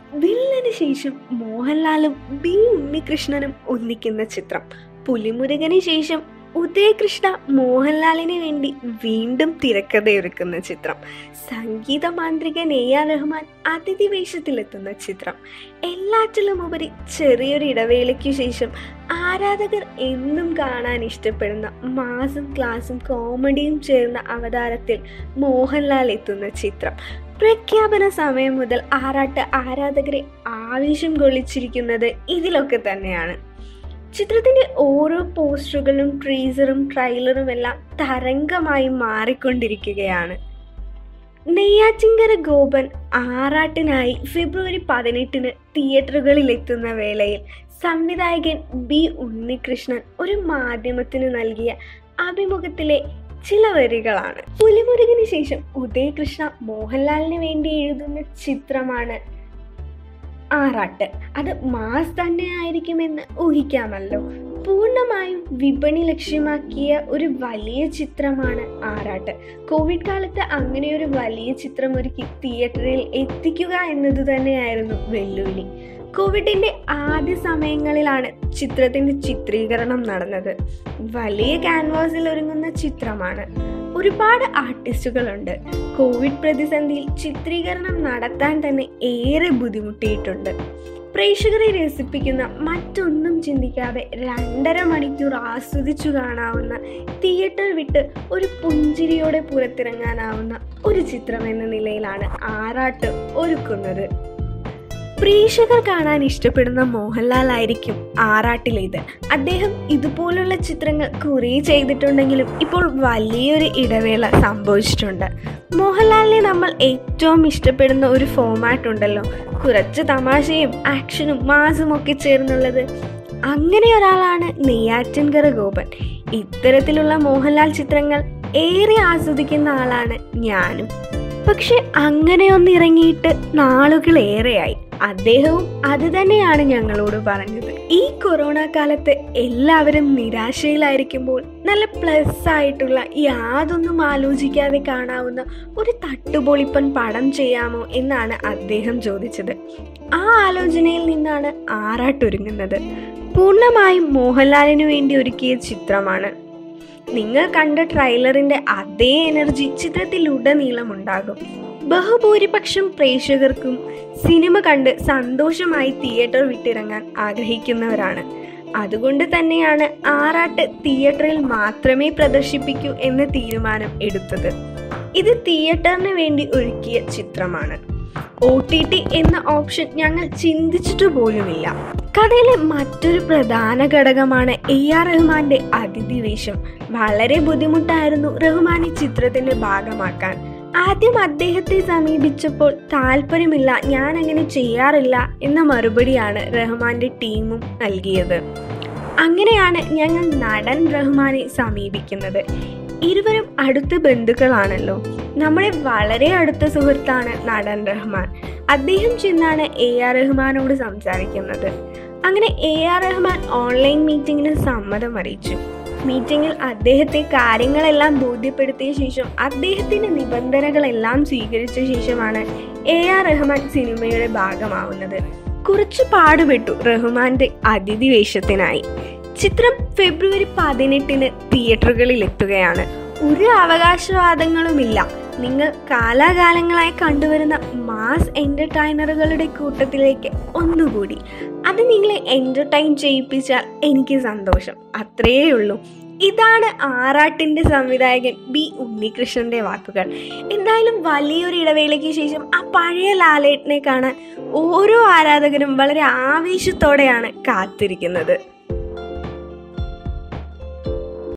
വില്ലന് ശേഷം മോഹൻലാലും ബി ഉണ്ണികൃഷ്ണനും ഒന്നിക്കുന്ന ചിത്രം പുലിമുരുകന് ശേഷം ഉദയകൃഷ്ണ മോഹൻലാലിന് വേണ്ടി വീണ്ടും തിരക്കഥയൊരുക്കുന്ന ചിത്രം സംഗീത മാന്ത്രികൻ എ ആർ റഹ്മാൻ അതിഥി വേഷത്തിലെത്തുന്ന ചിത്രം എല്ലാറ്റിലും ഉപരി ചെറിയൊരു ഇടവേളയ്ക്കു ശേഷം ആരാധകർ എന്നും കാണാൻ ഇഷ്ടപ്പെടുന്ന മാസും ക്ലാസും കോമഡിയും ചേർന്ന അവതാരത്തിൽ മോഹൻലാൽ എത്തുന്ന ചിത്രം പ്രഖ്യാപന സമയം മുതൽ ആറാട്ട് ആരാധകരെ ആവേശം കൊള്ളിച്ചിരിക്കുന്നത് ഇതിലൊക്കെ തന്നെയാണ് ചിത്രത്തിന്റെ ഓരോ പോസ്റ്ററുകളും ട്രീസറും ട്രെയിലറും എല്ലാം തരംഗമായി മാറിക്കൊണ്ടിരിക്കുകയാണ് നെയ്യാറ്റിങ്കര ഗോപൻ ആറാട്ടിനായി ഫെബ്രുവരി പതിനെട്ടിന് തിയേറ്ററുകളിൽ എത്തുന്ന വേളയിൽ സംവിധായകൻ ബി ഉണ്ണികൃഷ്ണൻ ഒരു മാധ്യമത്തിന് നൽകിയ അഭിമുഖത്തിലെ ചില വരികളാണ് പുലിമുരുകന് ശേഷം ഉദയകൃഷ്ണ മോഹൻലാലിന് വേണ്ടി എഴുതുന്ന ചിത്രമാണ് ആറാട്ട് അത് മാസ് തന്നെ ആയിരിക്കുമെന്ന് ഊഹിക്കാമല്ലോ പൂർണ്ണമായും വിപണി ലക്ഷ്യമാക്കിയ ഒരു വലിയ ചിത്രമാണ് ആറാട്ട് കോവിഡ് കാലത്ത് അങ്ങനെ ഒരു വലിയ ചിത്രം ഒരുക്കി തിയേറ്ററിൽ എത്തിക്കുക എന്നത് തന്നെയായിരുന്നു വെല്ലുവിളി കോവിഡിന്റെ ആദ്യ സമയങ്ങളിലാണ് ചിത്രത്തിന്റെ ചിത്രീകരണം നടന്നത് വലിയ ക്യാൻവാസിൽ ഒരുങ്ങുന്ന ചിത്രമാണ് ഒരുപാട് ആർട്ടിസ്റ്റുകളുണ്ട് കോവിഡ് പ്രതിസന്ധിയിൽ ചിത്രീകരണം നടത്താൻ തന്നെ ഏറെ ബുദ്ധിമുട്ടിയിട്ടുണ്ട് പ്രേക്ഷകരെ രസിപ്പിക്കുന്ന മറ്റൊന്നും ചിന്തിക്കാതെ രണ്ടര മണിക്കൂർ ആസ്വദിച്ചു കാണാവുന്ന തിയേറ്റർ വിട്ട് ഒരു പുഞ്ചിരിയോടെ പുറത്തിറങ്ങാനാവുന്ന ഒരു ചിത്രം എന്ന നിലയിലാണ് ആറാട്ട് ഒരുക്കുന്നത് പ്രേക്ഷകർ കാണാൻ ഇഷ്ടപ്പെടുന്ന മോഹൻലാൽ ആയിരിക്കും ആറാട്ടിലേത് അദ്ദേഹം ഇതുപോലുള്ള ചിത്രങ്ങൾ കുറേ ചെയ്തിട്ടുണ്ടെങ്കിലും ഇപ്പോൾ വലിയൊരു ഇടവേള സംഭവിച്ചിട്ടുണ്ട് മോഹൻലാലിനെ നമ്മൾ ഏറ്റവും ഇഷ്ടപ്പെടുന്ന ഒരു ഫോമാറ്റ് ഉണ്ടല്ലോ കുറച്ച് തമാശയും ആക്ഷനും മാസും ഒക്കെ ചേർന്നുള്ളത് അങ്ങനെ ഒരാളാണ് നെയ്യാറ്റിൻകര ഗോപൻ ഇത്തരത്തിലുള്ള മോഹൻലാൽ ചിത്രങ്ങൾ ഏറെ ആസ്വദിക്കുന്ന ആളാണ് ഞാനും പക്ഷെ അങ്ങനെ ഒന്നിറങ്ങിയിട്ട് നാളുകളേറെയായി അദ്ദേഹവും അത് തന്നെയാണ് ഞങ്ങളോട് പറഞ്ഞത് ഈ കൊറോണ കാലത്ത് എല്ലാവരും നിരാശയിലായിരിക്കുമ്പോൾ നല്ല പ്ലസ് ആയിട്ടുള്ള യാതൊന്നും ആലോചിക്കാതെ കാണാവുന്ന ഒരു തട്ടുപൊളിപ്പൻ പടം ചെയ്യാമോ എന്നാണ് അദ്ദേഹം ചോദിച്ചത് ആ ആലോചനയിൽ നിന്നാണ് ആറാട്ടൊരുങ്ങുന്നത് പൂർണ്ണമായും മോഹൻലാലിനു വേണ്ടി ഒരുക്കിയ ചിത്രമാണ് നിങ്ങൾ കണ്ട ട്രെയിലറിന്റെ അതേ എനർജി ചിത്രത്തിലുടനീളം ഉണ്ടാകും ബഹുഭൂരിപക്ഷം പ്രേക്ഷകർക്കും സിനിമ കണ്ട് സന്തോഷമായി തിയേറ്റർ വിട്ടിറങ്ങാൻ ആഗ്രഹിക്കുന്നവരാണ് അതുകൊണ്ട് തന്നെയാണ് ആറാട്ട് തിയേറ്ററിൽ മാത്രമേ പ്രദർശിപ്പിക്കൂ എന്ന തീരുമാനം എടുത്തത് ഇത് തിയേറ്ററിന് വേണ്ടി ഒരുക്കിയ ചിത്രമാണ് ഒ ടി ടി എന്ന ഓപ്ഷൻ ഞങ്ങൾ ചിന്തിച്ചിട്ട് പോലുമില്ല കഥയിലെ മറ്റൊരു പ്രധാന ഘടകമാണ് എ ആർ റഹ്മാന്റെ അതിഥി വേഷം വളരെ ബുദ്ധിമുട്ടായിരുന്നു റഹ്മാൻ ഈ ചിത്രത്തിന്റെ ഭാഗമാക്കാൻ ആദ്യം അദ്ദേഹത്തെ സമീപിച്ചപ്പോൾ താല്പര്യമില്ല ഞാൻ അങ്ങനെ ചെയ്യാറില്ല എന്ന മറുപടിയാണ് റഹ്മാന്റെ ടീമും നൽകിയത് അങ്ങനെയാണ് ഞങ്ങൾ നടൻ റഹ്മാനെ സമീപിക്കുന്നത് ഇരുവരും അടുത്ത ബന്ധുക്കളാണല്ലോ നമ്മുടെ വളരെ അടുത്ത സുഹൃത്താണ് നടൻ റഹ്മാൻ അദ്ദേഹം ചെന്നാണ് എ ആർ റഹ്മാനോട് സംസാരിക്കുന്നത് അങ്ങനെ എ ആർ റഹ്മാൻ ഓൺലൈൻ മീറ്റിംഗിന് സമ്മതം അറിയിച്ചു മീറ്റിംഗിൽ അദ്ദേഹത്തെ കാര്യങ്ങളെല്ലാം ബോധ്യപ്പെടുത്തിയ ശേഷം അദ്ദേഹത്തിന്റെ നിബന്ധനകളെല്ലാം സ്വീകരിച്ച ശേഷമാണ് എ ആർ റഹ്മാൻ സിനിമയുടെ ഭാഗമാവുന്നത് കുറച്ച് പാടുപെട്ടു റഹ്മാന്റെ അതിഥി വേഷത്തിനായി ചിത്രം ഫെബ്രുവരി പതിനെട്ടിന് തിയേറ്ററുകളിൽ എത്തുകയാണ് ഒരു അവകാശവാദങ്ങളുമില്ല നിങ്ങൾ കാലാകാലങ്ങളായി കണ്ടുവരുന്ന മാസ് എന്റർടൈനറുകളുടെ കൂട്ടത്തിലേക്ക് ഒന്നുകൂടി അത് നിങ്ങളെ എന്റർടൈൻ ചെയ്യിപ്പിച്ചാൽ എനിക്ക് സന്തോഷം അത്രയേ ഉള്ളൂ ഇതാണ് ആറാട്ടിന്റെ സംവിധായകൻ ബി ഉണ്ണികൃഷ്ണന്റെ വാക്കുകൾ എന്തായാലും വലിയൊരു ഇടവേളയ്ക്ക് ശേഷം ആ പഴയ ലാലേട്ടനെ കാണാൻ ഓരോ ആരാധകരും വളരെ ആവേശത്തോടെയാണ് കാത്തിരിക്കുന്നത്